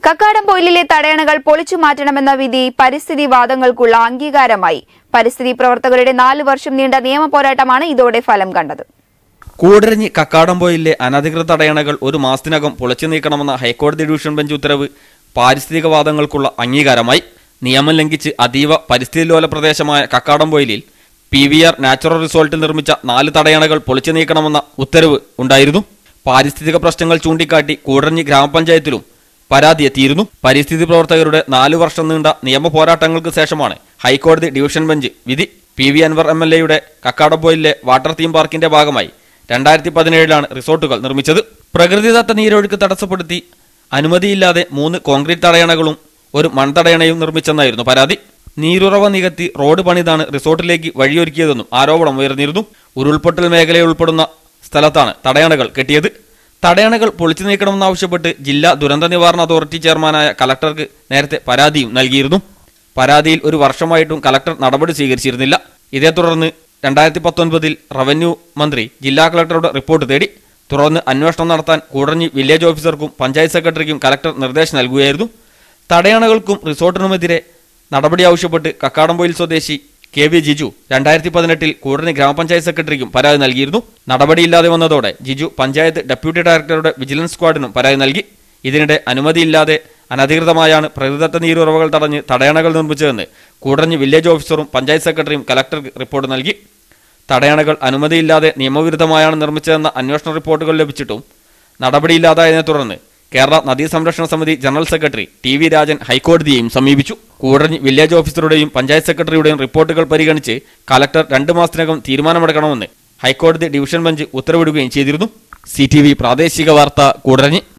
കക്കാടംപൊയിലിലെ തടയണകൾ പൊളിച്ചു മാറ്റണമെന്ന വിധി പരിസ്ഥിതി വാദങ്ങൾക്കുള്ള അംഗീകാരമായി പരിസ്ഥിതി പ്രവർത്തകരുടെ നാല് വർഷം നീണ്ട നിയമ പോരാട്ടമാണ് ഇതോടെ ഫലം കണ്ടത് കൂടരഞ്ഞി കക്കാടംപോയിലെ അനധികൃത തടയണകൾ ഒരു മാസത്തിനകം പൊളിച്ചു നീക്കണമെന്ന ഹൈക്കോടതി ഡിവിഷൻ ബെഞ്ച് ഉത്തരവ് പാരിസ്ഥിതികവാദങ്ങൾക്കുള്ള അംഗീകാരമായി നിയമം ലംഘിച്ച് അതീവ പരിസ്ഥിതി ലോല പ്രദേശമായ കക്കാടംപോയിലിൽ പി വി ആർ നാച്ചുറൽ റിസോർട്ടിൽ നിർമ്മിച്ച നാല് തടയണകൾ പൊളിച്ചു നീക്കണമെന്ന ഉത്തരവ് ഉണ്ടായിരുന്നു പാരിസ്ഥിതിക പ്രശ്നങ്ങൾ ചൂണ്ടിക്കാട്ടി കൂടരഞ്ഞി ഗ്രാമപഞ്ചായത്തിലും പരാതി എത്തിയിരുന്നു പരിസ്ഥിതി പ്രവർത്തകരുടെ നാലു വർഷം നീണ്ട നിയമ പോരാട്ടങ്ങൾക്ക് ശേഷമാണ് ഹൈക്കോടതി ഡിവിഷൻ ബെഞ്ച് വിധി P V Anvar M L എയുടെ കക്കാടംപോയിലെ വാട്ടർ തീം പാർക്കിന്റെ ഭാഗമായി രണ്ടായിരത്തി പതിനേഴിലാണ് റിസോർട്ടുകൾ നിർമ്മിച്ചത് പ്രകൃതിദത്ത നീരൊഴുക്ക് തടസ്സപ്പെടുത്തി അനുമതിയില്ലാതെ മൂന്ന് കോൺക്രീറ്റ് തടയണകളും ഒരു മൺതടയണയും നിർമ്മിച്ചെന്നായിരുന്നു പരാതി നീരുറവ നികത്തി റോഡ് പണിതാണ് റിസോർട്ടിലേക്ക് വഴിയൊരുക്കിയതെന്നും ആരോപണം ഉയർന്നിരുന്നു ഉരുൾപൊട്ടൽ മേഖലയിൽ ഉൾപ്പെടുന്ന സ്ഥലത്താണ് തടയണകൾ കെട്ടിയത് തടയണകൾ പൊളിച്ചു നീക്കണമെന്നാവശ്യപ്പെട്ട് ജില്ലാ ദുരന്ത നിവാരണ അതോറിറ്റി ചെയർമാനായ കലക്ടർക്ക് നേരത്തെ പരാതിയും നൽകിയിരുന്നു പരാതിയിൽ ഒരു വർഷമായിട്ടും കലക്ടർ നടപടി സ്വീകരിച്ചിരുന്നില്ല ഇതേ തുടർന്ന് രണ്ടായിരത്തി പത്തൊൻപതിൽ റവന്യൂ മന്ത്രി ജില്ലാ കളക്ടറുടെ റിപ്പോർട്ട് തേടി തുടർന്ന് അന്വേഷണം നടത്താൻ കൂടഞ്ഞി വില്ലേജ് ഓഫീസർക്കും പഞ്ചായത്ത് സെക്രട്ടറിക്കും കലക്ടർ നിർദ്ദേശം നൽകുകയായിരുന്നു തടയണകൾക്കും റിസോർട്ടിനുമെതിരെ നടപടി ആവശ്യപ്പെട്ട് കക്കാടംപൊയിൽ സ്വദേശി കെ വി ജിജു രണ്ടായിരത്തി പതിനെട്ടിൽ കൂടണി ഗ്രാമപഞ്ചായത്ത് സെക്രട്ടറിക്കും പരാതി നൽകിയിരുന്നു നടപടിയില്ലാതെ വന്നതോടെ ജിജു പഞ്ചായത്ത് ഡെപ്യൂട്ടി ഡയറക്ടറുടെ വിജിലൻസ് സ്ക്വാഡിനും പരാതി നൽകി ഇതിനിടെ അനുമതിയില്ലാതെ അനധികൃതമായാണ് പ്രകൃതിദത്ത നീരുറവകൾ തടഞ്ഞ് തടയണകൾ നിർമ്മിച്ചതെന്ന് കൂടഞ്ഞി വില്ലേജ് ഓഫീസറും പഞ്ചായത്ത് സെക്രട്ടറിയും കലക്ടർക്ക് റിപ്പോർട്ട് നൽകി തടയണകൾ അനുമതിയില്ലാതെ നിയമവിരുദ്ധമായാണ് നിർമ്മിച്ചതെന്ന അന്വേഷണ റിപ്പോർട്ടുകൾ ലഭിച്ചിട്ടും നടപടിയില്ലാതായതിനെ തുടർന്ന് കേരള നദീ സംരക്ഷണ സമിതി general secretary T V Rajan ഹൈക്കോടതിയെയും സമീപിച്ചു കൂടഞ്ഞി വില്ലേജ് ഓഫീസറുടെയും പഞ്ചായത്ത് സെക്രട്ടറിയുടെയും റിപ്പോർട്ടുകൾ പരിഗണിച്ച് കലക്ടർ രണ്ട് മാസത്തിനകം തീരുമാനമെടുക്കണമെന്ന് ഹൈക്കോടതി ഡിവിഷൻ ബെഞ്ച് ഉത്തരവിടുകയും ചെയ്തിരുന്നു സി പ്രാദേശിക വാർത്ത കൂടഞ്ഞി